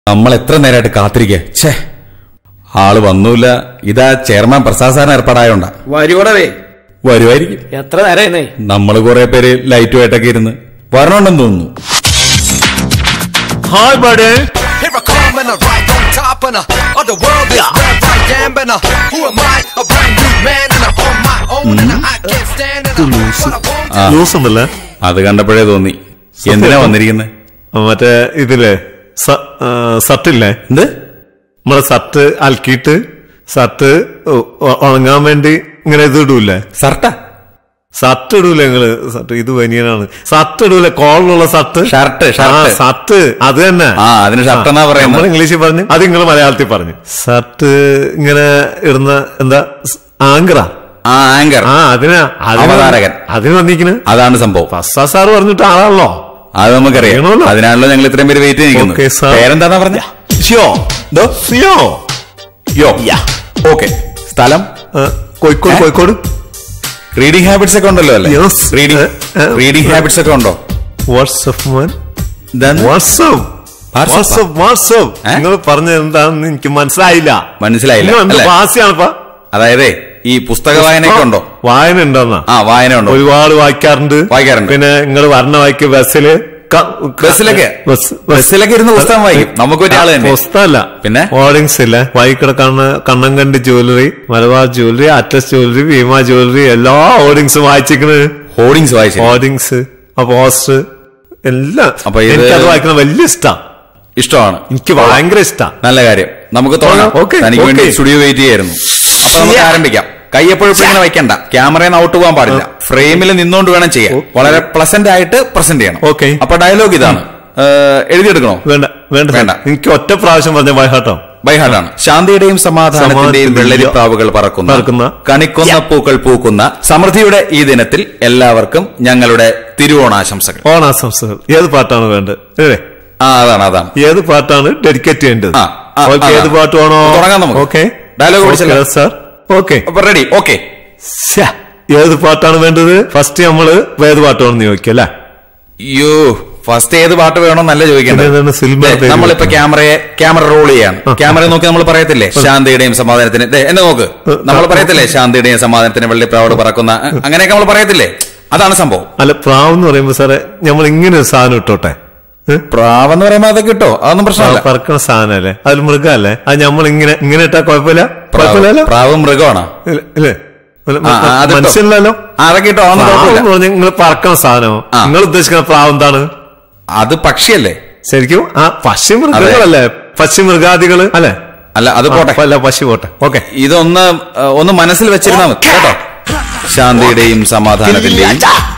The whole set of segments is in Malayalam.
നമ്മൾ എത്ര നേരമായിട്ട് കാത്തിരിക്കുക ഛേ ആള് വന്നൂല ഇതാ ചെയർമാൻ പ്രസാദ് സാറിന് ഏർപ്പാടായോണ്ടാ വരുവടവേ വരുമായിരിക്കും എത്ര നേരമായിരുന്നേ നമ്മൾ കുറെ പേര് ലൈറ്റുമായിട്ടൊക്കെ ഇരുന്ന് വരണുണ്ടെന്ന് തോന്നുന്നു ഹായ് ബഡേ Here I come and I right on top and uh, of the world is where I am and uh, who am I? A brand new man and I'm on my own and uh, I can't stand and uh, what I want ആ ലൂസ് ഉണ്ടല്ലേ അത് കണ്ടപ്പോഴേ തോന്നി എന്തിനാ വന്നിരിക്കുന്നത് ആ, മറ്റേ ഇതില്ലേ സട്ടില്ലേ എന്ത് നമ്മളെ ഷർട്ട് അലക്കിയിട്ട് ഷർട്ട് ഉ- ഉ- ഉണങ്ങാൻ വേണ്ടി ഇങ്ങനെ ഇത് ഇടൂലേ ഷർട്ടാ ഷർട്ട് ഇടൂലേ നിങ്ങള് ഷർട്ട് ഇത് ബനിയനാണ് ഷർട്ട് ഇടൂലേ കോളിലുള്ള ഷർട്ട് ഷർട്ട്, ഷർട്ട്. ഷർട്ട് അത് തന്നെ ആ അതിന് ഷർട്ട് എന്നാ നമ്മൾ പറയുന്നത് ഇംഗ്ലീഷിൽ പറഞ്ഞു അത് നിങ്ങൾ മലയാളത്തിൽ പറഞ്ഞു ഷർട്ട് ഇങ്ങനെ ഇടുന്ന എന്താ ആങ്കറാ ആ ആങ്കർ ആ അതിനാ അതിന് അവതാരകൻ. അതിന് വന്നിരിക്കണ് അതാണ് സംഭവം ഫസ്സാ സാർ പറഞ്ഞിട്ട് ആളാണല്ലോ അത് നമുക്കറിയാം അറിയണമല്ലോ. അതിനാണല്ലോ ഞങ്ങൾ ഇത്രയും പേര് വെയിറ്റ് Okay, ചെയ്യുന്നത് sir. പേരെന്താന്നാ പറഞ്ഞ ഷിയോ ദോ, സിയോ യോ ഓക്കെ സ്ഥലം ആ, കോഴിക്കോട് ഏ? കോഴിക്കോട് റീഡിംഗ് ഹാബിറ്റ്സ് ഒക്കെ ഉണ്ടല്ലോ അല്ലേ Yes. റീഡിംഗ് ഏ, ഏ. റീഡിംഗ് ഹാബിറ്റ്സ് ഒക്കെ ഉണ്ടോ WhatsApp man Then WhatsApp WhatsApp ആ? വാട്സപ്പ് വാട്സപ്പ് ഏ? നിങ്ങൾ പറഞ്ഞത് എന്താണെന്ന് എനിക്ക് മനസ്സിലായില്ല മനസ്സിലായില്ല നിങ്ങൾ എന്ത് അല്ലേ? ഭാഷയാണിപ്പ അതായത് ഈ പുസ്തക വായനയൊക്കെ ഉണ്ടോ വായന ഉണ്ടെന്നാ ആ വായന ഉണ്ടോ ഒരുപാട് വായിക്കാറുണ്ട് വായിക്കാറുണ്ട്. പിന്നെ നിങ്ങൾ വരണ വായിക്ക് ബസ്സില് ക- ക- ബസ്സിലൊക്കെ? ബസ്- ബസ്- ബസ്സിലൊക്കെ ഇരുന്ന് പുസ്തകം വായിക്കും നമുക്ക് പറ്റിയ ആള് തന്നെ പുസ്തകമല്ല പിന്നെ? ഹോർഡിങ്സ് ഇല്ല വൈകിടക്കാണ് Kannankandi jewellery Malabar jewellery Atlas jewellery Bhima jewellery എല്ലാ ഹോർഡിങ്സും വായിച്ചിരിക്കണ് ഹോർഡിങ്സ് വായിച്ചു ഹോർഡിങ്സ് ആ പോസ്റ്റർ എല്ലാം അപ്പൊ ഇത് എനിക്കത് വായിക്കണം വലിയ ഇഷ്ടാ ഇഷ്ടമാണ് എനിക്ക് ഭയങ്കര ഇഷ്ടാ നല്ല കാര്യം നമുക്ക് തുടങ്ങാം ഓക്കേ, തനിക്ക് വേണ്ടി ഓക്കേ. സ്റ്റുഡിയോ വെയിറ്റ് ചെയ്യായിരുന്നു അപ്പൊ നമുക്ക് ആരംഭിക്കാം കൈ എപ്പോഴും ഇങ്ങനെ വെക്കണ്ട ക്യാമറയിൽ ഔട്ട് പോകാൻ പാടില്ല ഫ്രെയിമിൽ നിന്നുകൊണ്ട് വേണം ചെയ്യാൻ വളരെ പ്ലസന്റ് ആയിട്ട് പ്രസന്റ് ചെയ്യണം ഓക്കേ. അപ്പൊ ഡയലോഗ് ഇതാണ് ഏഹ്, എഴുതിയെടുക്കണോ വേണ്ട വേണ്ട സാർ. വേണ്ട. എനിക്ക് ഒറ്റ പ്രാവശ്യം പറഞ്ഞ ബൈഹാട്ടോ ബൈഹാർട്ടാണ് ശാന്തിയുടെയും സമാധാനത്തിന്റെയും സമാധാനത്തിന്റെയും വെള്ളരിപ്രാവുകൾ പറക്കുന്ന പറക്കുന്ന കണിക്കൊന്ന പൂക്കൾ പൂക്കുന്ന സമൃദ്ധിയുടെ ഈ ദിനത്തിൽ എല്ലാവർക്കും ഞങ്ങളുടെ തിരുവോണാശംസകൾ ഓണാശംസകൾ ഏത് പാട്ടാണ് വേണ്ടത് അല്ലേ ആ അതാണ് അതാണ് ഏത് പാട്ടാണ് ഡെഡിക്കേറ്റ് ചെയ്യേണ്ടത് ആ, ആ, ഓക്കെ അതാണ്. ഏത് പാട്ട് വേണോ തുടങ്ങാം നമുക്ക്. ഓക്കെ Dialogue പഠിച്ചല്ലോ. സാർ ഓക്കെ അപ്പൊ റെഡി ഓക്കെ ഏത് പാട്ടാണ് വേണ്ടത് ഫസ്റ്റ് നമ്മള് ഏത് പാട്ട് വേണമെന്ന് ചോദിക്കും അല്ലേ അയ്യോ ഫസ്റ്റ് ഏത് പാട്ട് വേണമെന്നല്ല ചോദിക്കേണ്ടത് പിന്നെ എന്താണ് സിൽമ ദേ, പേര് നമ്മളിപ്പോ വെക്കണം. ക്യാമറയെ ക്യാമറ റോൾ ചെയ്യാണ് ആ. ക്യാമറ നോക്കി നമ്മൾ പറയത്തില്ലേ ശാന്തിയുടെയും സമാധാനത്തിന് ദേ, എന്നെ നോക്ക് ആ, നമ്മൾ ആ. പറയത്തില്ലേ ശാന്തിയുടെയും സമാധാനത്തിന് വെള്ളിപ്രാവോട് പറക്കുന്ന അ- അങ്ങനെയൊക്കെ നമ്മൾ പറയത്തില്ലേ അതാണ് സംഭവം അല്ല പ്രാവ് എന്ന് പറയുമ്പോ സാറേ നമ്മൾ ഇങ്ങനെ ഒരു സാധനം ഇട്ടോട്ടെ ഏ? പ്രാവെന്ന് പറയുമ്പോ അതൊക്കെ കിട്ടോ അതൊന്നും പ്രാവ് പ്രശ്നമല്ല പറക്കണ സാധനല്ലേ അതിൽ മൃഗമല്ലേ അത് നമ്മൾ ഇങ്ങനെ ഇങ്ങനെ ഇട്ടാ കുഴപ്പമില്ല പ്രാവ് കുഴപ്പമില്ലല്ലോ പ്രാവ് മൃഗമാണോ ഇല്ല- ഇല്ലേ അല്ല, ആ, ആ, അതിട്ടോ. മനുഷ്യനല്ലോ ആ, അതൊക്കെ കിട്ടോ അതൊന്നും കുഴപ്പമില്ല പറഞ്ഞ നിങ്ങൾ പറക്കണ സാധനം ആ. നിങ്ങൾ ഉദ്ദേശിക്കുന്ന പ്രാവ് എന്താണ് അത് പക്ഷിയല്ലേ ശരിക്കും ആ പശു മൃഗങ്ങളല്ലേ പശു മൃഗാദികള് അല്ലെ അല്ല അത് പോട്ടെ അല്ല പശു പോട്ടെ ഓക്കെ ഇതൊന്ന് ഏ, ഒന്ന് മനസ്സിൽ വെച്ചിരുന്നാ മതി കേട്ടോ ശാന്തിയുടെയും സമാധാനത്തിന്റെയും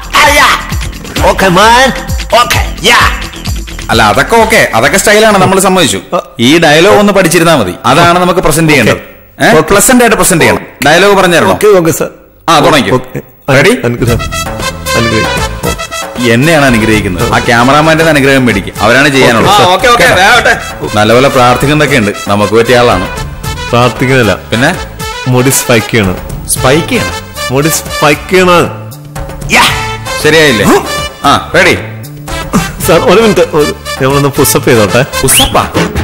ഓക്കെ മാൻ ഓക്കെ യാ അല്ല അതൊക്കെ ഓക്കെ അതൊക്കെ സ്റ്റൈലാണ് നമ്മൾ സമ്മതിച്ചു ഈ ഡയലോഗ് ഒന്ന് പഠിച്ചിരുന്നാ മതി അതാണ് നമുക്ക് പ്രസന്റ് ചെയ്യേണ്ടത് Okay. പ്ലസന്റ് ആയിട്ട് പ്രസന്റ് ചെയ്യണം ഡയലോഗ് പറഞ്ഞു തരണോ ഓക്കെ ഓക്കെ സാർ ആ, തുടങ്ങിക്കോ. Ready? അനുഗ്രഹം അനുഗ്രഹം എന്നെയാണ് അനുഗ്രഹിക്കുന്നത് ആ ക്യാമറാമാന്റെ അനുഗ്രഹം മേടിക്കും അവരാണ് ചെയ്യാനുള്ളത് ഓക്കെ ഓക്കെ വേവട്ടെ നല്ലപോലെ പ്രാർത്ഥിക്കുന്നൊക്കെ ഉണ്ട് നമുക്ക് പറ്റിയ ആളാണ് പ്രാർത്ഥിക്കുന്നില്ല പിന്നെ മുടി സ്പൈക്ക് ചെയ്യണം സ്പൈക്ക് ചെയ്യണം മുടി സ്പൈക്ക് ചെയ്യണം ശരിയായില്ലേ ആ റെഡി സാർ ഒരു മിനിറ്റ് ഒരു- നമ്മളൊന്ന് പുഷപ്പ് ചെയ്തോട്ടെ ഉസപ്പ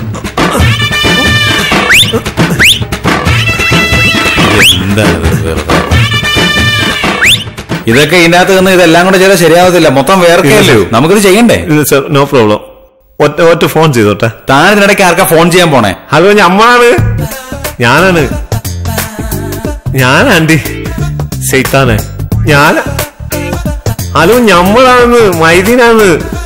എന്താണ് ഇത് വെറുതെ? ഇതൊക്കെ ഇതിനകത്ത് നിന്ന് ഇതെല്ലാം കൂടെ ചെയ്താൽ ശരിയാവത്തില്ല മൊത്തം വേർക്കല്ലോ നമുക്കിത് ചെയ്യണ്ടേ ഇല്ല സാർ നോ പ്രോബ്ലം ഒറ്റ ഒറ്റ ഫോൺ ചെയ്തോട്ടെ താൻ ഇതിനിടയ്ക്ക് ആർക്കാ ഫോൺ ചെയ്യാൻ പോണേ ഹലോ ഞമ്മാണ് ഞാനാണ് ഞാനാണ്ടി ചെയ്ത്താനെ ഞാൻ ഹലോ ഞമ്മളാണ് മൈദീനാണ്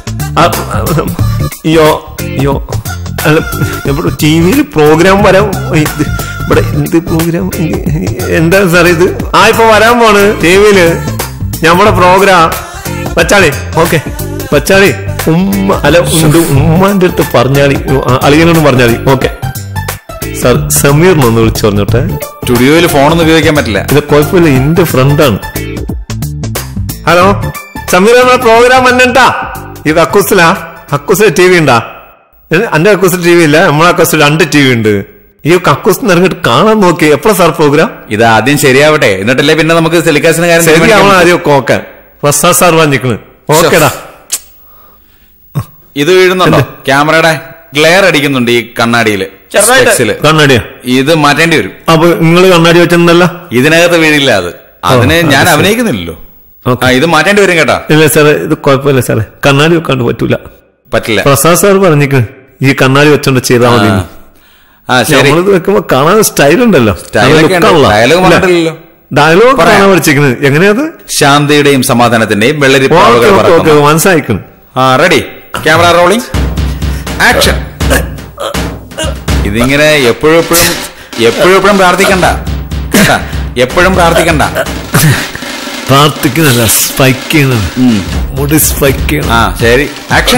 യോ യോ അല്ല ഇവിടെ ടി വിയിൽ പ്രോഗ്രാം വരാൻ ഇത് ഇവിടെ എന്ത് പ്രോഗ്രാം എന്താ സാർ ഇത് ആ ഇപ്പൊ വരാൻ പോണ് ടി വിയില് ഞമ്മടെ പ്രോഗ്രാം വച്ചാളി ഓക്കെ വച്ചാളി ഉമ്മ അല്ല ഉണ്ട് ഉമ്മാന്റെ അടുത്ത് പറഞ്ഞാളി അളിയനോട് പറഞ്ഞാളി ഓക്കെ സാർ സമീറിനൊന്ന് വിളിച്ചു പറഞ്ഞോട്ടെ സ്റ്റുഡിയോയിൽ ഫോണൊന്നും ഉപയോഗിക്കാൻ പറ്റില്ല ഇത് കുഴപ്പമില്ല എന്റെ ഫ്രണ്ടാണ് ഹലോ സമീർ നമ്മളെ പ്രോഗ്രാം വന്നിട്ടാ ഇത് അക്കൂസിലാ അക്കൂസിൽ ടി വി ഉണ്ടാ ഏ, അന്റെ അക്കൂസിൽ ടി വി ഇല്ല നമ്മളെ അക്കൂസിൽ രണ്ട് ടി വി ഉണ്ട് ഈ കക്കൂസ് ഇറങ്ങിട്ട് കാണാൻ നോക്കി എപ്പോഴാ സാർ പ്രോഗ്രാം ഇത് ആദ്യം ശരിയാവട്ടെ എന്നിട്ടല്ലേ പിന്നെ നമുക്ക് ടെലികാസ്റ്റിന് കാര്യം ശരി തീരുമാനിക്കാൻ അവൾ പറ്റൂ. ആദ്യം ഓക്കെ പ്രസാ സാർ പറഞ്ഞിക്കണ് ഓക്കേടാ ഇത് വീഴുന്നുണ്ടോ ക്യാമറയുടെ ഗ്ലെയർ അടിക്കുന്നുണ്ട് ഈ കണ്ണാടിയില് ചെറുതായിട്ട്. സ്പെക്സില്. കണ്ണാടിയാ ഇത് മാറ്റേണ്ടി വരും അപ്പൊ നിങ്ങൾ കണ്ണാടി വെച്ചിട്ടുണ്ടല്ലോ ഇതിനകത്ത് വീഴില്ല അത് അതിന് അത് ഞാൻ ശരി. അഭിനയിക്കുന്നില്ലല്ലോ ഓക്കേ. ആ ഇത് മാറ്റേണ്ടി വരും കേട്ടാ ഇല്ല സാറേ ഇത് കുഴപ്പമില്ല സാറേ കണ്ണാടി വെക്കാണ്ട് പറ്റൂല പറ്റില്ല പ്രസാദ് സാർ പറഞ്ഞിക്ക് ഈ കണ്ണാടി വെച്ചോണ്ട് ചെയ്താൽ മതി ആ. ആ ശരി നമ്മളിത് വെക്കുമ്പോ കാണാൻ സ്റ്റൈൽ ഉണ്ടല്ലോ Style ഒക്കെ ഉണ്ട്. Dialogue പറഞ്ഞിട്ടില്ലല്ലോ. ഡയലോഗ് പറയാം. കാണാൻ പഠിച്ചിരിക്കുന്നത് എങ്ങനെയത് ശാന്തിയുടെയും സമാധാനത്തിന്റെയും വെള്ളരി ഓക്കെ പ്രാവുകൾ ഓക്കെ ഓക്കെ പറക്കുന്നു മനസ്സിലായിക്കുന്നു ആ റെഡി ക്യാമറ റോളിംഗ് ആക്ഷൻ ഇതിങ്ങനെ എപ്പോഴും എപ്പോഴും എപ്പോഴും എപ്പോഴും പ്രാർത്ഥിക്കണ്ട കേട്ടാ എപ്പോഴും പ്രാർത്ഥിക്കണ്ട പ്രാർത്ഥിക്കുന്നല്ല സ്പൈക്ക് ചെയ്യണം ഉം. മുടി സ്പൈക്ക് ചെയ്യണം ആ ശരി ആക്ഷൻ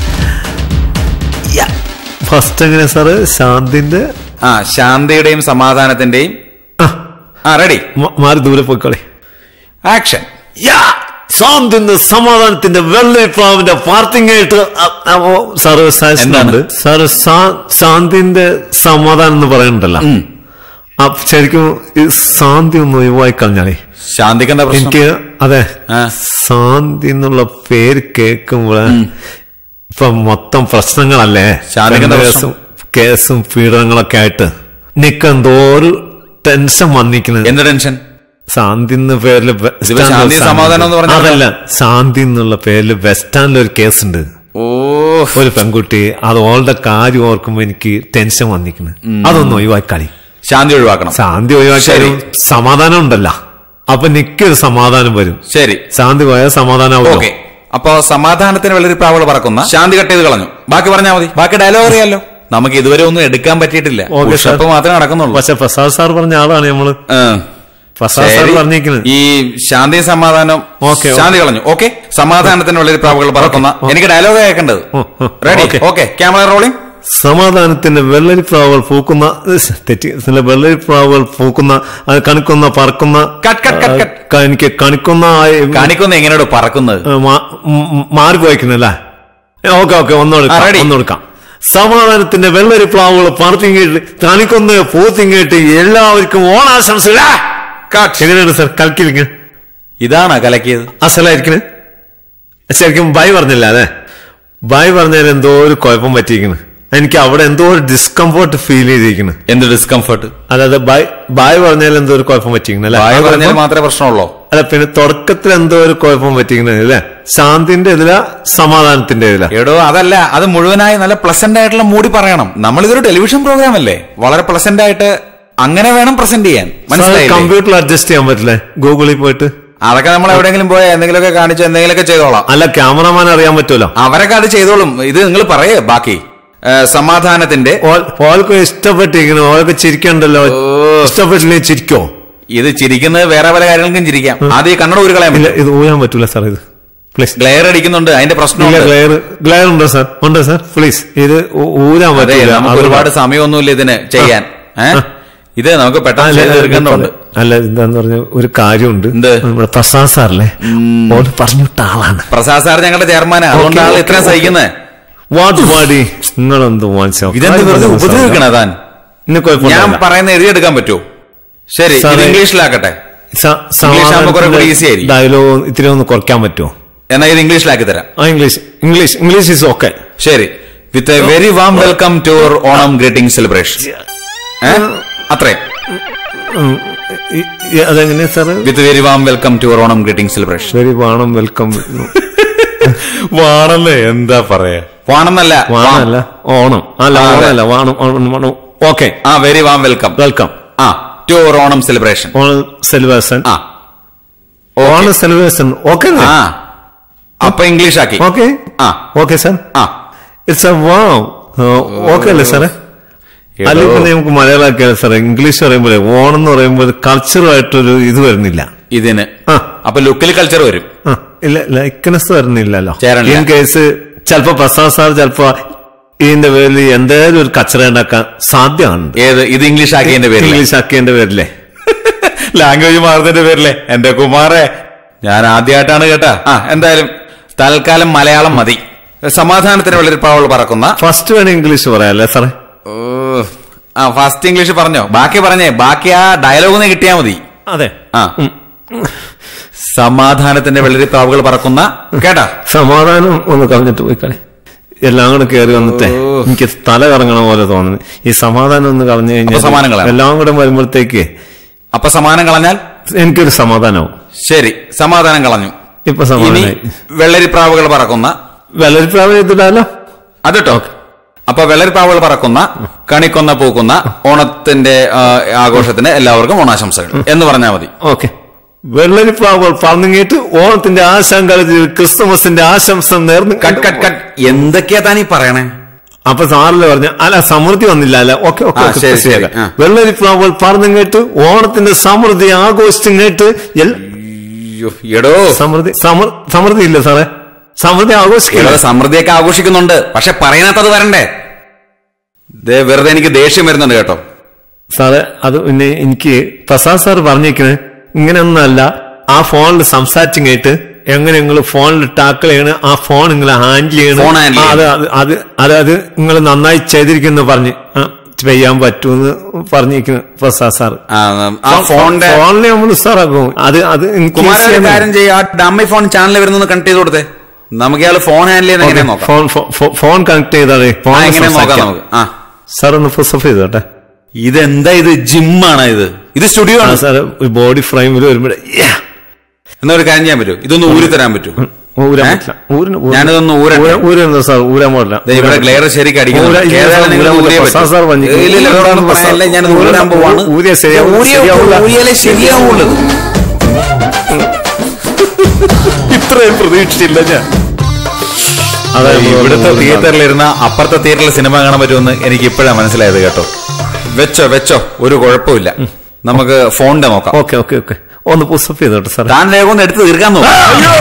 ഫസ്റ്റ് എങ്ങനെ സാറ് ശാന്തിന്റെ ആ ശാന്തിയുടെയും സമാധാനത്തിന്റെയും ആ, ആ റെഡി മ- മാറി ദൂരെ പോയിക്കളി ആക്ഷൻ ശാന്തിന്റെ സമാധാനത്തിന്റെ വെള്ളരിപ്രാവിന്റെ പാർട്ടിങ് ആയിട്ട് സാറ് എന്താണ്? സാറ് ശാന്തിന്റെ സമാധാനം എന്ന് പറയുന്നുണ്ടല്ലോ ഉം. ആ ശരിക്കും ഈ ശാന്തി ഒന്ന് ഒഴിവായി കളഞ്ഞാലേ ശാന്തിക്ക് എന്താ പ്രശ്നം എനിക്ക് അതെ ആ. ശാന്തി എന്നുള്ള പേര് കേൾക്കുമ്പോൾ ഇപ്പൊ മൊത്തം പ്രശ്നങ്ങളല്ലേ ശാന്തിക്ക് എന്താ പ്രശ്നം? കേസും കേസും പീഡനങ്ങളൊക്കെ ആയിട്ട് നിക്ക് എന്തോ ഒരു ടെൻഷൻ വന്നിക്കുന്നത് എന്ത് ടെൻഷൻ ശാന്തി എന്ന പേരില് ബ- ഇതിപ്പോ സ്റ്റാൻഡിൽ ശാന്തി ഒരു സമാധാനം എന്ന് പറഞ്ഞാൽ അതല്ല ശാന്തി എന്നുള്ള പേരില് ബസ് സ്റ്റാൻഡിൽ ഒരു കേസുണ്ട് ഓ ഒരു പെൺകുട്ടി അത് ഓളുടെ കാര്യം ഓർക്കുമ്പോ എനിക്ക് ടെൻഷൻ വന്നിക്കുന്നു അതൊന്ന് ഒഴിവാക്കാളി ശാന്തി ഒഴിവാക്കണം ശാന്തി ഒഴിവാക്കിയാലും സമാധാനം ഉണ്ടല്ലോ അപ്പൊ നിക്കൊരു സമാധാനം വരും ശരി ശാന്തി പോയാൽ സമാധാനം ഓക്കെ അപ്പൊ സമാധാനത്തിന് വെള്ളരി പ്രാവുകൾ പറക്കുന്ന ശാന്തി കട്ട് ചെയ്ത് കളഞ്ഞു ബാക്കി പറഞ്ഞാൽ മതി ബാക്കി ഡയലോഗ് അറിയാലോ നമുക്ക് ഇതുവരെ ഒന്നും എടുക്കാൻ പറ്റിയിട്ടില്ല ഓക്കേ, സാർ. പുഷപ്പ് മാത്രമേ നടക്കുന്നുള്ളൂ പക്ഷെ പ്രസാദ് സാർ പറഞ്ഞ ആളാണ് നമ്മള് ആ. പ്രസാദ് സാർ ശരി. പറഞ്ഞിരിക്കുന്നത് ഈ ശാന്തി സമാധാനം ഓക്കേ, ശാന്തി കളഞ്ഞു ഓക്കെ സമാധാനത്തിന് വെള്ളരി പ്രാവുകൾ പറക്കുന്ന ഓക്കേ. എനിക്ക് ഡയലോഗ് കേൾക്കേണ്ടത് ഓ, ഓ, ready okay. Okay camera rolling സമാധാനത്തിന്റെ വെള്ളരിപ്രാവുകൾ പൂക്കുന്ന ഏഹ്, തെറ്റി ചില വെള്ളരിപ്രാവുകൾ പൂക്കുന്ന അത് കണിക്കുന്ന പറക്കുന്ന കട്ട്, കട്ട്, കട്ട്, ആ, കട്ട്. ക- എനിക്ക് കണിക്കുന്ന ആ, കാണിക്കുന്ന എങ്ങനെയോട് പറക്കുന്നത് ഏ, മാ- ഉം, ഉം, മാറിപ്പോയിക്കുന്നല്ലേ ഓക്കെ ഓക്കെ ആ, ഒന്നോടുക്കാം ready. ഒന്നോടുക്കാം സമാധാനത്തിന്റെ വെള്ളരിപ്രാവുകൾ പറത്തിങ്ങേട്ട് കണിക്കൊന്ന് പൂത്തിങ്ങേട്ട് എല്ലാവർക്കും ഓണാശംസകൾ ആ! കട്ട്. എങ്ങനെയാണ് സാർ കൽക്കിലിങ്ങനെ ഇതാണ് കലക്കിയത് അസലായിരിക്കണ് ശരിക്കും ബൈ പറഞ്ഞില്ല അതെ ബൈ പറഞ്ഞാൽ എന്തോ ഒരു കുഴപ്പം പറ്റിയിരിക്കുന്നു എനിക്ക് അവിടെ എന്തോ ഒരു ഡിസ്കംഫോർട്ട് ഫീൽ ചെയ്തിരിക്കുന്നു എന്ത് ഡിസ്കംഫർട്ട് അതായത് ബൈ ബൈ പറഞ്ഞാൽ എന്തോ ഒരു കുഴപ്പം പറ്റിയിരിക്കുന്നു അല്ലെ വായ ആ പറഞ്ഞാൽ കുഴപ്പം? മാത്രമേ പ്രശ്നമുള്ളൂ അല്ല പിന്നെ തുടക്കത്തിൽ എന്തോ ഒരു കുഴപ്പം പറ്റിയിരിക്കുന്നത് അല്ലേ ശാന്തിന്റെ ഇതില സമാധാനത്തിന്റെ ഇതില എടോ അതല്ല അത് മുഴുവനായി നല്ല പ്ലസന്റ് ആയിട്ടുള്ള മൂടി പറയണം നമ്മളിതൊരു ടെലിവിഷൻ പ്രോഗ്രാം അല്ലേ വളരെ പ്ലസന്റ് ആയിട്ട് അങ്ങനെ വേണം പ്രസന്റ് ചെയ്യാൻ മനസ്സിലായില്ലേ കമ്പ്യൂട്ടറിൽ അഡ്ജസ്റ്റ് ചെയ്യാൻ പറ്റില്ലേ ഗൂഗിളിൽ പോയിട്ട് അതൊക്കെ നമ്മൾ എവിടെയെങ്കിലും പോയാൽ എന്തെങ്കിലുമൊക്കെ കാണിച്ച് എന്തെങ്കിലുമൊക്കെ ചെയ്തോളാം അല്ല ക്യാമറമാൻ അറിയാൻ പറ്റുമല്ലോ അവരൊക്കെ അത് ചെയ്തോളും ഇത് നിങ്ങൾ പറയേ ബാക്കി ഏ, സമാധാനത്തിന്റെ ഓൾക്ക് ഇഷ്ടപ്പെട്ടിരിക്കുന്നു ഓൾക്ക് ചിരിക്കണ്ടല്ലോ ഇഷ്ടപ്പെട്ടില്ലേ ചിരിക്കോ ഇത് ചിരിക്കുന്നത് വേറെ പല കാര്യങ്ങൾക്കും ചിരിക്കാം ആദ്യം ഈ കണ്ണട ഊരി കളയാൻ ഇല്ല പറ്റും ഇത് ഊയാൻ പറ്റൂല സാർ ഇത് പ്ലീസ് ഗ്ലെയർ അടിക്കുന്നുണ്ട് അതിന്റെ ഇല്ല പ്രശ്നമുണ്ട് ഗ്ലെയർ ഗ്ലെയർ ഉണ്ടോ സാർ ഉണ്ടോ സാർ പ്ലീസ് ഇത് ഊ- ഊരാൻ അതെ പറ്റില്ല നമുക്ക് ഒരുപാട് സമയമൊന്നുമില്ല ഇതിന് ചെയ്യാൻ ഏ ഇത് നമുക്ക് പെട്ടെന്ന് ചെയ്ത് തീർക്കേണ്ടതുണ്ട് അല്ല എന്താന്ന് പറഞ്ഞ ഒരു കാര്യമുണ്ട് എന്ത്? നമ്മുടെ പ്രസാദ് സാറല്ലേ ഓന് പറഞ്ഞിട്ട ആളാണ് പ്രസാദ് സാർ ഞങ്ങളുടെ ചെയർമാനാ അതുകൊണ്ടാണ് ഓക്കേ, ഇത്രയും ഓക്കേ. സഹിക്കുന്നത് വാട്ട് പാടി നിങ്ങളെന്ത് വാങ്ങിച്ചോ ഇതെന്ത് വെറുതെ ഉപദ്രവിക്കണ താൻ ഇന്ന് ഞാൻ കുഴപ്പമില്ല പറയുന്ന എഴുതിയെടുക്കാൻ പറ്റുമോ ശരി ഇത് സാറേ. ഇംഗ്ലീഷിലാക്കട്ടെ ഇംഗ്ലീഷ് ആകുമ്പോ കുറെ കൂടി easy ആയിരിക്കും. ഡയലോഗ് ഇത്തിരി ഒന്ന് കുറയ്ക്കാൻ പറ്റുമോ എന്നാ ഇത് ഇംഗ്ലീഷിലാക്കി തരാം ആ English English English is okay ശരി with a very warm welcome to our Onam greeting celebration അത്രയും അതെങ്ങനെയാ sir with very warm welcome to our Onam greeting celebration very വാണം വെൽക്കം വാണല്ലേ എന്താ പറയാ വാണെന്നല്ല വാണല്ല ഓണം അല്ല ആ, അതെ. ഓണല്ല വാണം ഓണം വാണം ഓക്കെ ആ വെരി വാം വെൽക്കം വെൽക്കം ആ to our Onam celebration Onam celebration ആ ഓണം സെലിബ്രേഷൻ ഓക്കെ ആ അപ്പൊ ഇംഗ്ലീഷ് ആക്കി ഓക്കെ ആ ഓക്കെ സാർ ആ ഇറ്റ്സ് എ വാം ഓക്കെ അല്ലേ സാറേ എടോ. അല്ലെങ്കിൽ പിന്നെ നമുക്ക് മലയാളമാക്കിയാൽ സാറേ ഇംഗ്ലീഷ് പറയുമ്പോൾ ഓണം എന്ന് പറയുമ്പോൾ കൾച്ചറുമായിട്ടൊരു ഇത് വരുന്നില്ല ഇതിന് ആ. അപ്പൊ ലുക്കിൽ കൾച്ചർ വരും ആ, ഇല്ല ലൈക്കനസ് വരുന്നില്ലല്ലോ ചേരണില്ല. ഇൻ കേസ് ചിലപ്പോ പ്രസാദ് സാർ ചിലപ്പോ ഇതിന്റെ പേരിൽ എന്തെങ്കിലും ഒരു കച്ചറ ഉണ്ടാക്കാൻ സാധ്യമാണ് ഏത് ഇത് ഇംഗ്ലീഷ് ആക്കിയതിന്റെ പേരിൽ ഇംഗ്ലീഷ് ആക്കിയതിന്റെ പേരില്ലേ ലാംഗ്വേജ് മാറുന്നതിന്റെ പേരിലെ എന്റെ കുമാറെ ഞാൻ ആദ്യമായിട്ടാണ് കേട്ടാ ആ എന്തായാലും തൽക്കാലം മലയാളം മതി സമാധാനത്തിന് വളരെ പാവൾ പറക്കുന്ന ഫസ്റ്റ് വേണം ഇംഗ്ലീഷ് പറയാല്ലേ സാറേ ഓ, ആ ഫസ്റ്റ് ഇംഗ്ലീഷ് പറഞ്ഞോ ബാക്കി പറഞ്ഞേ ബാക്കി ആ ഡയലോഗ് ഒന്ന് കിട്ടിയാ മതി അതെ ആ സമാധാനത്തിന്റെ വെള്ളരി പ്രാവുകൾ പറക്കുന്ന കേട്ടാ സമാധാനം ഒന്ന് കളഞ്ഞിട്ട് പോയി കളി എല്ലാം കൂടെ കയറി വന്നിട്ടേ ഓ. എനിക്ക് തല കറങ്ങണ പോലെ തോന്നുന്നു ഈ സമാധാനം ഒന്ന് കളഞ്ഞു അപ്പൊ സമാധാനം കഴിഞ്ഞാൽ കളയാം. എല്ലാം കൂടെ വരുമ്പോഴത്തേക്ക് അപ്പൊ സമാധാനം കളഞ്ഞാൽ എനിക്കൊരു സമാധാനവും ശരി സമാധാനം കളഞ്ഞു ഇപ്പൊ ഇനി സമാധാനമായി വെള്ളരിപ്രാവുകൾ പറക്കുന്ന വെള്ളരിപ്രാവ് ചെയ്തിടാലോ അതിട്ടോ അപ്പൊ വെള്ളരിപ്രാവുകൾ പറക്കുന്ന കണിക്കൊന്ന പൂക്കുന്ന ഓണത്തിന്റെ ആ, ആഘോഷത്തിന് എല്ലാവർക്കും ഓണാശംസകൾ എന്ന് പറഞ്ഞാൽ മതി ഓക്കെ വെള്ളരിപ്രാവുകൾ പറഞ്ഞിട്ട് ഓണത്തിന്റെ ആശങ്കളിൽ ക്രിസ്തുമസിന്റെ ആശംസ നേർന്ന് കട്ട് കട്ട് കട്ട് എന്തൊക്കെയാ താനീ പറയണേ അപ്പൊ സാറില് പറഞ്ഞു അല്ല സമൃദ്ധി വന്നില്ല അല്ല ഓക്കെ ഓക്കെ ആ, ഓക്കെ, ശരി, ശരി. ശരിയാക്കാം. ആ. വെള്ളരിപ്രാവുകൾ പറഞ്ഞു കേട്ട് ഓണത്തിന്റെ സമൃദ്ധി ആഘോഷിച്ചും കേട്ട് എൽ- അയ്യോ, എടോ സമൃദ്ധി സമൃ- സമൃദ്ധി ഇല്ല സാറേ സമൃദ്ധി ആഘോഷിക്കില്ല എടോ സമൃദ്ധിയൊക്കെ ആഘോഷിക്കുന്നുണ്ട് പക്ഷെ പറയുന്നതത് വരണ്ടേ ദേ വെറുതെ എനിക്ക് ദേഷ്യം വരുന്നുണ്ട് കേട്ടോ സാറേ അത് പിന്നെ എനിക്ക് പ്രസാദ് സാർ പറഞ്ഞേക്കുന്നത് ഇങ്ങനെയൊന്നല്ല ആ ഫോണിൽ സംസാരിച്ചും കേട്ട് എങ്ങനെ നിങ്ങൾ ഫോണിൽ ടാക്കിൾ ചെയ്യണം ആ ഫോൺ നിങ്ങൾ ഹാൻഡിൽ ചെയ്യണം ഫോൺ handle ആ, അത് അത് അത് അത് അത് നിങ്ങൾ നന്നായി ചെയ്തിരിക്കുന്നു പറഞ്ഞ് ആ, ചെയ്യാൻ പറ്റൂന്ന് പറഞ്ഞിരിക്കുന്നു പ്രസാദ് സാർ ആ, ആ ഫോണിന്റെ ഫോണിൽ നമ്മൾ ഉസാറാക്കും അത് അത് എനിക്ക് കുമാരൻ ഒരു ചെയ്യാൻ- കാര്യം ചെയ്യും ആ ഡമ്മി ഫോൺ ചാനൽ വരുന്നൊന്ന് കണക്ട് ചെയ്ത് കൊടുത്തേ നമുക്ക് ഇയാൾ ഫോൺ ഹാൻഡിൽ ചെയ്യുന്ന എങ്ങനെ നോക്കാം ഫോൺ ഫോ- ഫോ- ഫോൺ കണക്ട് ചെയ്താലേ ആ, ഫോൺ എങ്ങനെ നോക്കാം നമുക്ക് ആ സാർ ഒന്ന് ഫസ്റ്റ് ചെയ്തോട്ടെ ഇതെന്താ ഇത് ജിമ്മാണ് ഇത് ഇത് സ്റ്റുഡിയോ ആ ആണ് സാർ ബോഡി ഫ്രെയിമിൽ വരുമ്പോഴേ എന്നാ ഒരു കാര്യം ചെയ്യാൻ പറ്റുമോ ഇതൊന്ന് ഊരി തരാൻ പറ്റുമോ ഊരാൻ ഏ? പറ്റില്ല ഊരിന് ഊരിന് ഞാനിതൊന്ന് ഊരട്ടെ. ഊര- ഊരുന്നത് സാർ ഊരാൻ പാടില്ല ദേ ഇവിടെ ഗ്ലെയർ ശരിക്കും അടിക്കുന്നു ഊരാ- ഇല്ല ഏതായാലും സാർ, നിങ്ങൾ ഊരാൻ ഊരിയേ പറ്റില്ല. പറ്റൂ. സാർ പറഞ്ഞിരിക്കുന്നു. ഇല്ല, ഇല്ല, ഊരാൻ ഇതൊന്നും പറ്റില്ല. പറയാനില്ല, ഞാനത് ഊരാൻ പോവാണ് ഊരിയ ശരിയാവൂല. ഊരിയ- ശരിയാവൂല. ഊരിയാലേ ശരിയാവുള്ളൂ ഇത്രയും പ്രതീക്ഷിച്ചില്ല ഞാൻ അതായത് ഇവിടുത്തെ തിയേറ്ററിലിരുന്ന അപ്പുറത്തെ തിയേറ്ററിൽ സിനിമ കാണാൻ പറ്റുമെന്ന് എനിക്ക് ഇപ്പോഴാണ് മനസ്സിലായത് കേട്ടോ വെച്ചോ വെച്ചോ ഒരു കുഴപ്പമില്ല നമുക്ക് ഫോണിന്റെ നോക്കാം ഓക്കെ ഓക്കെ ഓക്കെ ഒന്ന് പുസ്തപ്പ് ചെയ്തോട്ടെ സാർ താൻ വേഗം ഒന്ന് എടുത്ത് തീർക്കാൻ നോക്കാം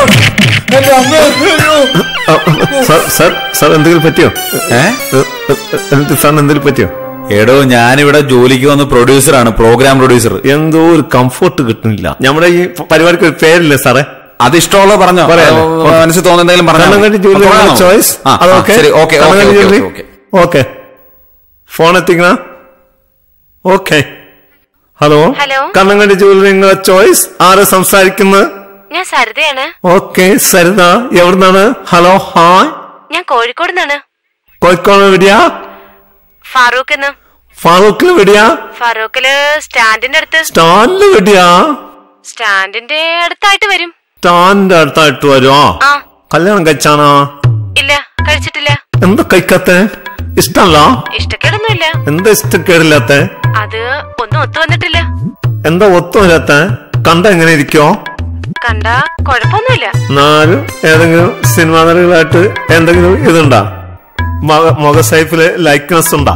സാർ സാർ സാർ എന്തെങ്കിലും പറ്റിയോ ഏ? ഏ, ഏ, എന്നിട്ട് സാറിന് എന്തെങ്കിലും പറ്റിയോ എടോ ഞാനിവിടെ ജോലിക്ക് വന്ന പ്രൊഡ്യൂസറാണ് പ്രോഗ്രാം പ്രൊഡ്യൂസർ എന്തോ ഒരു കംഫർട്ട് കിട്ടുന്നില്ല നമ്മുടെ ഈ പരിപാടിക്ക് ഒരു പേരില്ലേ സാറേ അത് ഇഷ്ടമുള്ളത് പറഞ്ഞോ പറയാലോ. അത് മനസ്സിൽ തോന്നുന്ന എന്തെങ്കിലും കണ്ണങ്കണ്ടി ജൂലി പറഞ്ഞോ ചോയ്സ് ആ, ആ, അതൊക്കെ ശരി okay Kannankandi Julie okay okay phone എത്തിക്കണ okay hello hello. Kannankandi Julie നിങ്ങളെ ചോയ്സ് ആരാ സംസാരിക്കുന്നത് ഞാൻ സരിതയാണ് ഓക്കെ സരിത എവിടുന്നാണ് ഹലോ ഹായ് ഞാൻ കോഴിക്കോട് നിന്നാണ് കോഴിക്കോട് എവിടെയാ ഫാറൂഖ് ഫാറൂഖിൽ എവിടെയാ ഫാറൂഖില് സ്റ്റാൻഡിന്റെ അടുത്ത് സ്റ്റാൻഡിൽ എവിടെയാ സ്റ്റാൻഡിന്റെ അടുത്തായിട്ട് വരും സ്റ്റാൻഡിന്റെ അടുത്തായിട്ട് വരുമോ ആ കല്യാണം കഴിച്ചാണോ ഇല്ല കഴിച്ചിട്ടില്ല എന്താ കഴിക്കാത്ത ഇഷ്ടമല്ല ഇഷ്ടക്കേടൊന്നുമില്ല എന്താ ഇഷ്ടക്കേടില്ലാത്ത അത് ഒന്നും ഒത്തു വന്നിട്ടില്ല എന്താ ഒത്തുമില്ലാത്ത കണ്ട എങ്ങനെ ഇരിക്കോ കണ്ട കുഴപ്പമൊന്നുമില്ല നാല് ഏതെങ്കിലും സിനിമാ നടികളായിട്ട് എന്തെങ്കിലും ഇതുണ്ടാ മക- മുഖ സൈഫില് ലൈക്നെസ് ഉണ്ടാ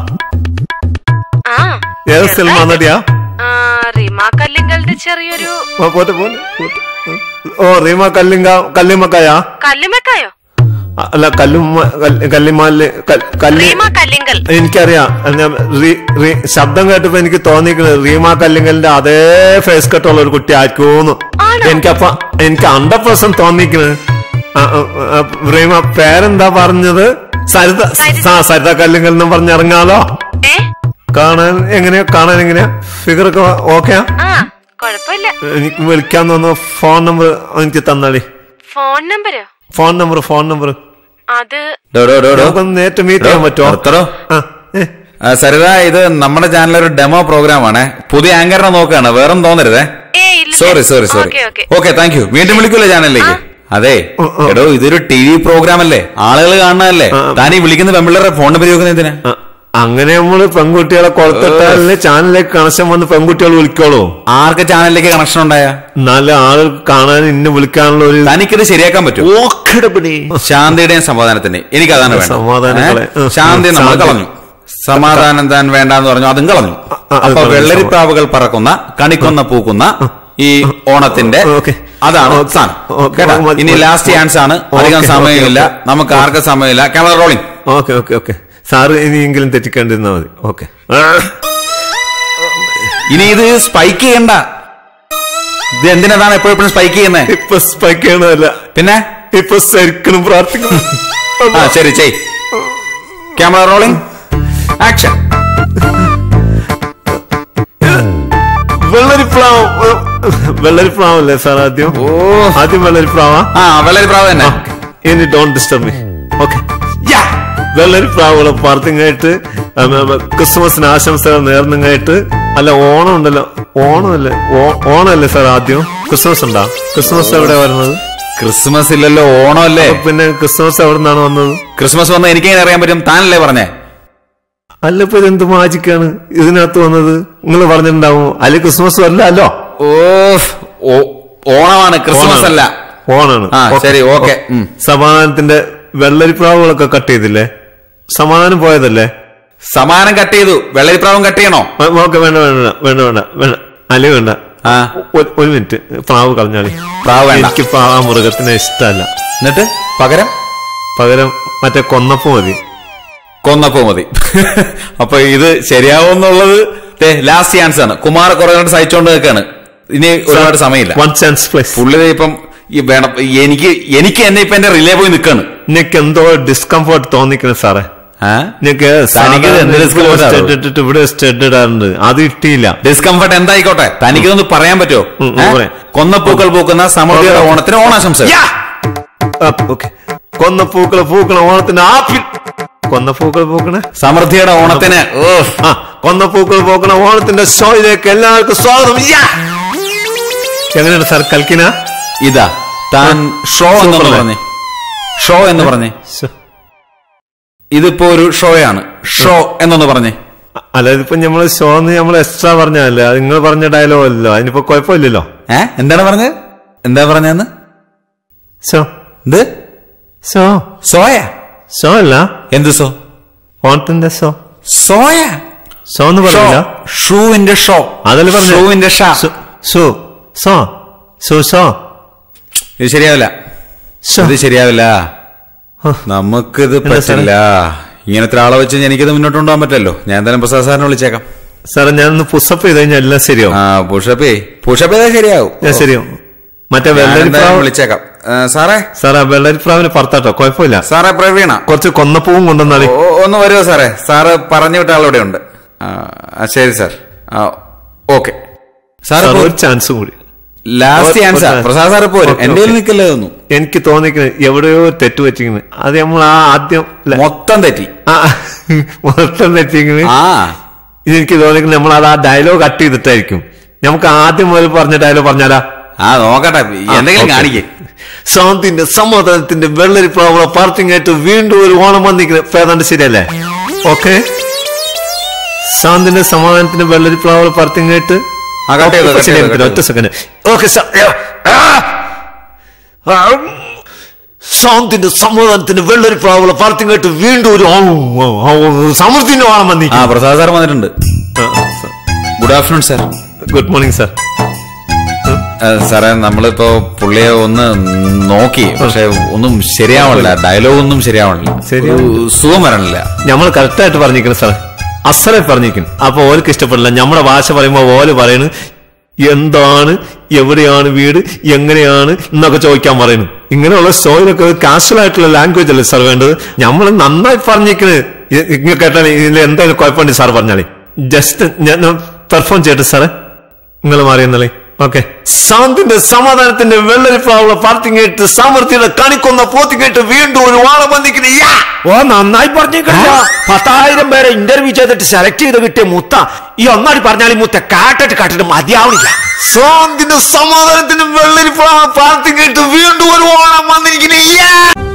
ആ ഏത് സിനിമാ നടിയാ ആ, റിമ കല്ലിങ്കലിന്റെ ചെറിയൊരു ഓ, പോട്ടെ പോട്ടെ പോട്ടെ. ഓ റീമ കല്ലിങ്ക കല്ലിമക്കായാ കല്ലുമക്കായോ അല്ല കല്ലുമ്മ കല്ല്- കല്ലിമാല് കൽ- കല്ലി റീമ കല്ലിങ്കൽ എനിക്കറിയാം ഞാൻ റീ- റീ- ശബ്ദം കേട്ടപ്പോ എനിക്ക് തോന്നിക്കുന്നത് റീമ കല്ലിങ്കലിന്റെ അതേ ഫേസ് കട്ടുള്ള ഒരു കുട്ടി ആയിരിക്കുമെന്ന് ആണോ? എനിക്കപ്പ എനിക്ക് ഹൺഡ്രഡ് പെർസെന്റ് തോന്നിക്കുന്നത് ആ, ആ, ആ, റീമ പേരെന്താ പറഞ്ഞത് സരിത സരിത. ആ സരിത കല്ലിങ്കൽ എന്ന് പറഞ്ഞിറങ്ങാലോ ഏ കാണാൻ എങ്ങനെയാ കാണാൻ എങ്ങനെയാ ഫിഗർ ഒക്കെ ഓക്കെ ആ കുഴപ്പമില്ല എനിക്ക് വിളിക്കാൻ തോന്നുന്നു ഫോൺ നമ്പർ എനിക്ക് തന്നാളി ഫോൺ നമ്പരോ ഫോൺ നമ്പർ ഫോൺ നമ്പർ അത് ഡോ, ഡോ, ഡോ, ഡോ. നമുക്കൊന്ന് നേരിട്ട് മീറ്റ് ചെയ്യാൻ ഡോ, പറ്റുമോ നിർത്തടോ. ആ ഏ ആ, സരിത ഇത് നമ്മുടെ ചാനലിൽ ഒരു ഡെമോ പ്രോഗ്രാം ആണ് പുതിയ ആങ്കറിനെ നോക്കുകയാണ് വേറെ തോന്നരുതേ ഏ ഇല്ല sorry sorry sorry okay okay okay thank you വീണ്ടും വിളിക്കൂലേ ചാനലിലേക്ക് അതെ ഉം, ഉം. എടോ ഇതൊരു ടി വി പ്രോഗ്രാം അല്ലേ ആളുകൾ കാണുന്നതല്ലേ ആ. താനീ വിളിക്കുന്ന പെമ്പിള്ളേരുടെ ഫോൺ നമ്പർ ചോദിക്കുന്നത് എന്തിനാ ആ, അങ്ങനെ നമ്മള് പെൺകുട്ടികളെ കൊടുത്തിട്ടാലേ ചാനലിലേക്ക് കണക്ഷൻ വന്ന് പെൺകുട്ടികൾ വിളിക്കോളൂ ആർക്ക് ചാനലിലേക്ക് കണക്ഷൻ ഉണ്ടായ നല്ല ആളുകൾ കാണാൻ ഇന്ന് വിളിക്കാനുള്ള ഒരു തനിക്കിത് ശരിയാക്കാൻ പറ്റും ഓക്കെടപടി ശാന്തിയുടെയും സമാധാനത്തിന്റെയും എനിക്ക് അതാണ് വേണ്ടത് സമാധാനങ്ങളെ. ഏ? ഉം, ശാന്തി ഉം, നമ്മൾ ശാന്തി. കളഞ്ഞു സമാധാനം താൻ വേണ്ടാന്ന് പറഞ്ഞു അതും കളഞ്ഞു ആ, അത് അപ്പൊ കളഞ്ഞു. വെള്ളരിപ്രാവുകൾ പറക്കുന്ന കണിക്കൊന്ന പൂക്കുന്ന ഈ ഓണത്തിന്റെ ഓക്കെ. അതാണ് ഓക്കെ. സാധനം ഓക്കെ. കേട്ടാ മതി, ഇനി മതി. ലാസ്റ്റ് ചാൻസ് ആണ് അധികം ഓക്കെ, സമയമില്ല ഓക്കെ. നമുക്ക് ആർക്കും സമയമില്ല camera rolling okay okay okay sir ഇനിയെങ്കിലും തെറ്റിക്കാണ്ടിരുന്നാ മതി ഓക്കെ ഇനി ഇത് സ്പൈക്ക് ചെയ്യണ്ട ഇത് എന്തിനാണ് എപ്പോഴും സ്പൈക്ക് ചെയ്യുന്നത് ഇപ്പൊ സ്പൈക്ക് ചെയ്യണതല്ല പിന്നെ ഇപ്പൊ ശരിക്കും പ്രാർത്ഥിക്കണം ആ ശരി ചെയ് ക്യാമറ റോളിംഗ് ആക്ഷൻ വെള്ളരിപ്ലാവ് വെള്ളരിപ്ലാവല്ലേ സാർ ആദ്യം ഓ ആദ്യം വെള്ളരിപ്ലാവാ ആ വെള്ളരിപ്രാവ് തന്നെ ഇനി ഡോണ്ട് ഡിസ്റ്റർബ് മീ ഓക്കെ വെള്ളരിപ്രാവുകളെ പറത്തിങ്ങായിട്ട് ക്രിസ്മസിന് ആശംസകൾ നേർന്നുങ്ങായിട്ട് അല്ല ഓണം ഉണ്ടല്ലോ ഓണമല്ലേ ഓ- ഓണമല്ലേ സാർ ആദ്യം ക്രിസ്മസ് ഉണ്ടാ ക്രിസ്മസ് എവിടെ വരുന്നത് ക്രിസ്മസ് ഇല്ലല്ലോ ഓണമല്ലേ അപ്പൊ പിന്നെ ക്രിസ്മസ് എവിടെ നിന്നാണ് വന്നത് ക്രിസ്മസ് വന്ന എനിക്കെങ്ങനെ അറിയാൻ പറ്റും താനല്ലേ പറഞ്ഞേ അല്ല ഇപ്പൊ ഇതെന്ത് മാജിക്കാണ് ഇതിനകത്ത് വന്നത് നിങ്ങൾ പറഞ്ഞിട്ടുണ്ടാവും അല്ലെ ക്രിസ്മസ് അല്ല അല്ലോ ഓ ഓ- ഓണമാണ് ക്രിസ്മസ് അല്ല ഓണാണ് ആ, ഓക്കേ. ശരി, ഓക്കേ. ഉം. സമാധാനത്തിന്റെ വെള്ളരിപ്രാവുകളൊക്കെ കട്ട് ചെയ്തില്ലേ സമാധാനം പോയതല്ലേ സമാനം കട്ട് ചെയ്തു വെള്ളരിപ്രാവും കട്ട് ചെയ്യണോ ഓക്കെ വേണ്ട വേണ്ട വേണ്ട വേണ്ട വേണ്ട അല്ലെ വേണ്ട ആ ഒരു- ഒരു മിനിറ്റ് പ്രാവ് കളഞ്ഞാളി പ്രാവ് വേണ്ട. എനിക്ക് പ്രാവ് ആ മൃഗത്തിനെ ഇഷ്ടമല്ല എന്നിട്ട് പകരം പകരം മറ്റേ കൊന്നപ്പ് മതി കൊന്നപ്പോ മതി അപ്പൊ ഇത് ശരിയാവുന്നുള്ളത് ലാസ്റ്റ് ചാൻസ് ആണ് കുമാർ കുറെ നാട് സഹിച്ചോണ്ട് നിൽക്കാണ് ഇനി ഒരുപാട് സമയമില്ല വൺ ചാൻസ് പ്ലസ് പുള്ളി ദേ ഇപ്പം ഈ വേണം എനിക്ക് എനിക്ക് എന്നെ ഇപ്പൊ എന്റെ റിലേ പോയി നിൽക്കാണ് എനിക്ക് എന്തോ ഡിസ്കംഫർട്ട് തോന്നിക്കണം സാറേ ആ എനിക്ക് തനിക്ക് ഇത് എന്ത് discomfort ആണോ? സ്റ്റഡ് ഇട്ടിട്ട് ഇവിടെ സ്റ്റഡ് ഇടാറുണ്ട് അത് ഇട്ടിയില്ല ഡിസ്കംഫർട്ട് എന്തായിക്കോട്ടെ തനിക്കൊന്ന് പറയാൻ പറ്റുമോ ഉം, ഏ? പറയാം. കൊന്നപ്പൂക്കൾ പൂക്കുന്ന സമൃദ്ധിയുടെ ഓണത്തിന് ഓണാശംസ ഓക്കെ കൊന്ന പൂക്കളെ പൂക്കള ഓണത്തിന് ആപ്പിൾ കൊന്ന പൂക്കൾ പൂക്കണേ സമൃദ്ധിയുടെ ഓണത്തിന് ഓ ആ കൊന്ന പൂക്കൾ പൂക്കണ ഓണത്തിന്റെ ഷോയിലേക്ക് എല്ലാവർക്കും സ്വാഗതം യാ! എങ്ങനെയാണ് സാർ കൽക്കിന ഇതാ താൻ ഷോ എന്നൊന്ന് സൂപ്പറല്ലേ? പറഞ്ഞേ ഷോ എന്ന് പറഞ്ഞേ ശ്ശോ. ഇതിപ്പോ ഒരു ഷോയാണ് ഷോ എന്നൊന്ന് പറഞ്ഞേ അല്ല ഇതിപ്പോ നമ്മള് ഷോ എന്ന് നമ്മൾ എക്സ്ട്രാ പറഞ്ഞല്ലേ അത് നിങ്ങൾ പറഞ്ഞ ഡയലോഗ് അല്ലല്ലോ അതിനിപ്പോ കുഴപ്പമില്ലല്ലോ ഏ എന്താണ് പറഞ്ഞത് എന്താ പറഞ്ഞെന്ന് ഷോ എന്ത് ഷോ സോയ ഷോ അല്ല എന്ത് സോ ഓണത്തിന്റെ ഷോ സോയ ഷോ എന്ന് ഷോ പറഞ്ഞില്ല ഷൂവിന്റെ ഷോ അതല്ലേ പറഞ്ഞു ഷൂവിന്റെ ഷാ ഷോ ഷോ ഷോ ഷോ ഇത് ശരിയാവില്ല ഷോ ഇത് ശരിയാവില്ല ഹ. നമുക്കിത് എന്താ സാറേ? പറ്റില്ല ഇങ്ങനത്തെ ആളെ വെച്ച് എനിക്കിത് മുന്നോട്ട് കൊണ്ടുപോകാൻ പറ്റല്ലോ ഞാൻ എന്തായാലും പ്രസാദ് സാറിനെ വിളിച്ചേക്കാം സാറേ ഞാനൊന്ന് പുഷപ്പ് ചെയ്ത് കഴിഞ്ഞാൽ എല്ലാം ശരിയാവും ആ പുഷപ്പേ പുഷപ്പ് ചെയ്താൽ ശരിയാവും ഞാൻ ശരിയാവും മറ്റേ ഞാൻ എന്തായാലും വെള്ളരിപ്രാവ് വിളിച്ചേക്കാം ആ, സാറേ സാറേ വെള്ളരിപ്രാവിന് പറത്താട്ടോ കുഴപ്പമില്ല സാറേ പ്രവീണ കുറച്ച് കൊന്നപ്പൂവും കൊണ്ടുവന്നാളി ഓ- ഒന്ന് വരുമോ സാറേ സാറ് പറഞ്ഞു വിട്ട ആളിവിടെ ഉണ്ട് ആ, ആ, ശരി സാർ ആ ഓക്കെ സാർ സാർ ഒരു ചാൻസ് കൂടി ലാസ്റ്റ് ഒരു- ചാൻസ് ഒരു- പ്രസാദ് സാറ് പോരും ഓക്കേ, എന്റെ ഓക്കേ. നിൽക്കല്ലേ തോന്നുന്നു എനിക്ക് തോന്നിക്കുന്നത് എവിടെയോ തെറ്റ് പറ്റിക്കുന്നത് അത് നമ്മൾ ആ ആദ്യം ല- മൊത്തം തെറ്റി ആ, മൊത്തം തെറ്റിക്കുന്നത് ആ എനിക്ക് തോന്നിക്കുന്നത് നമ്മൾ അത് ആ ഡയലോഗ് കട്ട് ചെയ്തിട്ടായിരിക്കും നമുക്ക് ആദ്യം മുതൽ പറഞ്ഞ ഡയലോഗ് പറഞ്ഞാലാ ആ നോക്കട്ടെ എന്തെങ്കിലും ഓക്കേ. കാണിക്കേ ശാന്തിന്റെ സമാധാനത്തിന്റെ വെള്ളരിപ്രാവുള്ള പാർട്ടിങ്ങായിട്ട് വീണ്ടും ഒരു ഓണം വന്നിരിക്കുന്നത് ഏതാണ്ട് ശരിയല്ലേ ഓക്കെ ശാന്തിന്റെ സമാധാനത്തിന്റെ വെള്ളരിപ്രാവുള്ള പാർട്ടിങ്ങായിട്ട് ആ, cut ചെയ്തോ, cut ചെയ്തോ, cut ഒറ്റ സെക്കൻഡ് ഓക്കെ ശാന്തിന്റെ സമാധാനത്തിന്റെ വെള്ളരിപ്രാവുള്ള പാർട്ടിങ്ങായിട്ട് വീണ്ടും ഒരു ഓ- ഓ- ഓ- സമൃദ്ധിന്റെ ഓണം ആ വന്നിരിക്കുന്നു പ്രസാദ് സാർ വന്നിട്ടുണ്ട് good afternoon sir good morning sir സാറേ നമ്മളിപ്പോ പുള്ളിയെ ഒന്ന് നോക്കി പക്ഷെ ഒന്നും ശരിയാവണില്ല ഡയലോഗ് ഒന്നും ശരിയാവണില്ല ശരിയാവില്ല. ഒരു സുഖം വരണില്ല നമ്മൾ കറക്റ്റായിട്ട് പറഞ്ഞിരിക്കണം സാർ അസറെ പറഞ്ഞിരിക്കുന്നു അപ്പൊ ഓർക്ക് ഇഷ്ടപ്പെടില്ല നമ്മുടെ ഭാഷ പറയുമ്പോ ഓല് പറയുന്നു എന്താണ് എവിടെയാണ് വീട് എങ്ങനെയാണ് എന്നൊക്കെ ചോദിക്കാൻ പറയുന്നു ഇങ്ങനെയുള്ള സ്റ്റോയിലൊക്കെ കാഷ്വൽ ആയിട്ടുള്ള ലാംഗ്വേജ് അല്ലേ സാർ വേണ്ടത് നമ്മൾ നന്നായി പറഞ്ഞിരിക്കണ് ഇങ്ങനെ കേട്ടാൽ ഇതിൽ എന്തായാലും കുഴപ്പമുണ്ട് സാർ പറഞ്ഞാളി ജസ്റ്റ് ഞാൻ പെർഫോം ചെയ്യട്ടെ സാറേ നിങ്ങൾ മാറിയെന്നല്ലേ ഓക്കെ ശാന്തിന്റെ സമാധാനത്തിന്റെ വെള്ളരിപ്രാവുള്ള പാർട്ടിങ്ങേറ്റ് സമൃദ്ധിയുടെ കണിക്കൊന്ന പോത്തിങ്ങേറ്റ് വീണ്ടും ഒരു വാളം വന്നിരിക്കുന്നു യാ! ഓ നന്നായി പറഞ്ഞേക്കണ്ട പത്തായിരം പേരെ ഇന്റർവ്യൂ ചെയ്തിട്ട് സെലക്ട് ചെയ്ത് കിട്ടിയ മുത്ത ഈ ഒന്നാടി പറഞ്ഞാൽ ഈ മുത്ത കാട്ടിട്ട് കാട്ടിട്ട് മതിയാവണില്ല ശാന്തിന്റെ സമാധാനത്തിന്റെ വെള്ളരിപ്രാവ് പാർട്ടിങ്ങേറ്റ് വീണ്ടും ഒരു വാളം വന്നിരിക്കുന്നു യാ!